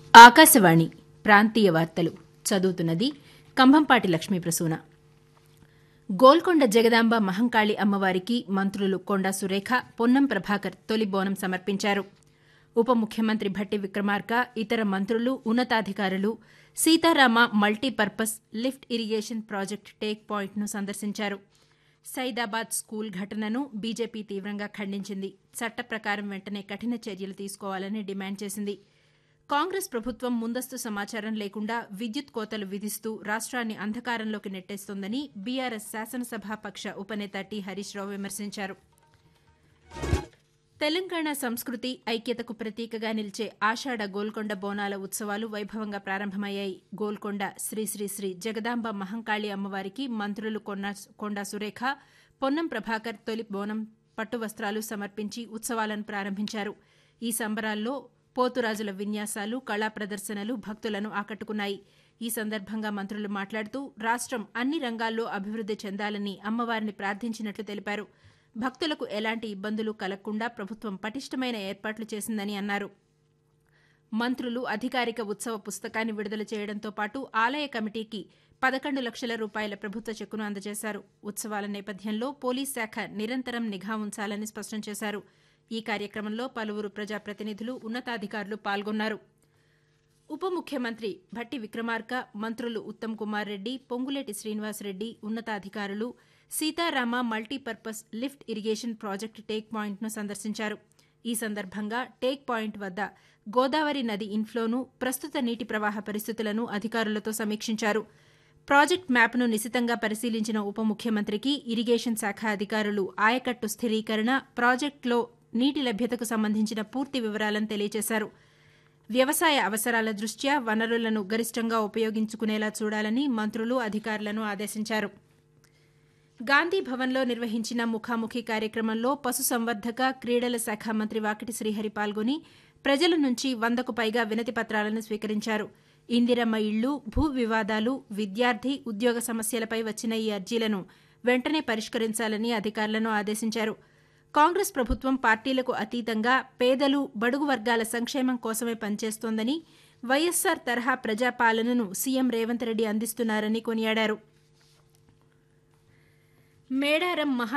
ఆకాశవాణి ప్రాంతీయ వార్తలు చదువుతున్నది కంభంపాటి లక్ష్మీ ప్రసూన గోల్కొండ జగదాంబ మహంకాళి అమ్మవారికి మంత్రులు కొండా సురేఖ పొన్నం ప్రభాకర్ తొలి బోనం సమర్పించారు ఉప ముఖ్యమంత్రి భట్టి విక్రమార్క ఇతర మంత్రులు ఉన్నతాధికారులు Sitarama multipurpose lift irrigation project take పాయింట్ను సందర్శించారు సైదాబాద్ స్కూల్ ఘటనను బీజేపీ తీవ్రంగా ఖండించింది చట్ట ప్రకారం వెంటనే కఠిన చర్యలు తీసుకోవాలని డిమాండ్ చేసింది కాంగ్రెస్ ప్రభుత్వం ముందస్తు సమాచారం లేకుండా విద్యుత్ కోతలు విధిస్తూ రాష్ట్రాన్ని అంధకారంలోకి నెట్టేస్తోందని బీఆర్ఎస్ శాసనసభాపక్ష ఉపనేత టి హరీష్ రావు విమర్శించారు తెలంగాణ సంస్కృతి ఐక్యతకు ప్రతీకగా నిలిచే ఆషాఢ గోల్కొండ బోనాల ఉత్సవాలు వైభవంగా ప్రారంభమయ్యాయి గోల్కొండ శ్రీ శ్రీ శ్రీ జగదాంబ మహంకాళి అమ్మవారికి మంత్రులు కొండా సురేఖ పొన్నం ప్రభాకర్ తొలి బోనం పట్టు వస్త్రాలు సమర్పించి ఉత్సవాలను ప్రారంభించారు ఈ సంబరాల్లో పోతురాజుల విన్యాసాలు కళా ప్రదర్శనలు భక్తులను ఆకట్టుకున్నాయి ఈ సందర్భంగా మంత్రులు మాట్లాడుతూ రాష్టం అన్ని రంగాల్లో అభివృద్ది చెందాలని అమ్మవారిని ప్రార్థించినట్లు తెలిపారు భక్తులకు ఎలాంటి ఇబ్బందులు కలగకుండా ప్రభుత్వం పటిష్టమైన ఏర్పాట్లు చేసిందని అన్నారు మంత్రులు అధికారిక ఉత్సవ పుస్తకాన్ని విడుదల చేయడంతో పాటు ఆలయ కమిటీకి పదకొండు లక్షల రూపాయల ప్రభుత్వ చెక్కును అందజేశారు ఉత్సవాల నేపథ్యంలో పోలీస్ శాఖ నిరంతరం నిఘా ఉంచాలని స్పష్టం చేశారు ఈ కార్యక్రమంలో పలువురు ప్రజాప్రతినిధులు ఉన్నతాధికారులు పాల్గొన్నారు ఉప ముఖ్యమంత్రి భట్టి విక్రమార్క మంత్రులు ఉత్తమ్ కుమార్ రెడ్డి పొంగులేటి శ్రీనివాసరెడ్డి ఉన్నతాధికారులు Sitarama multipurpose lift irrigation project take పాయింట్ను సందర్శించారు ఈ సందర్భంగా టేక్ పాయింట్ వద్ద గోదావరి నది ఇన్ఫ్లోను ప్రస్తుత నీటి ప్రవాహ పరిస్థితులను అధికారులతో సమీక్షించారు ప్రాజెక్ట్ మ్యాప్ను నిశితంగా పరిశీలించిన ఉప ముఖ్యమంత్రికి ఇరిగేషన్ శాఖ అధికారులు ఆయకట్టు స్థిరీకరణ ప్రాజెక్టులో నీటి లభ్యతకు సంబంధించిన పూర్తి వివరాలను తెలియజేశారు వ్యవసాయ అవసరాల దృష్ట్యా వనరులను గరిష్టంగా ఉపయోగించుకునేలా చూడాలని మంత్రులు అధికారులను ఆదేశించారు గాంధీ భవన్లో నిర్వహించిన ముఖాముఖి కార్యక్రమంలో పశుసంవర్ధక క్రీడల శాఖ మంత్రి వాకిటి శ్రీహరి పాల్గొని ప్రజల నుంచి వందకు పైగా వినతి పత్రాలను స్వీకరించారు ఇందిరమ్మ ఇళ్లు భూ వివాదాలు విద్యార్థి ఉద్యోగ సమస్యలపై వచ్చిన ఈ అర్జీలను వెంటనే పరిష్కరించాలని అధికారులను ఆదేశించారు కాంగ్రెస్ ప్రభుత్వం పార్టీలకు అతీతంగా పేదలు బడుగు వర్గాల సంక్షేమం కోసమే పనిచేస్తోందని వైఎస్సార్ తరహా ప్రజాపాలనను సీఎం రేవంత్ రెడ్డి అందిస్తున్నారని కొనియాడారు మేడారం మహా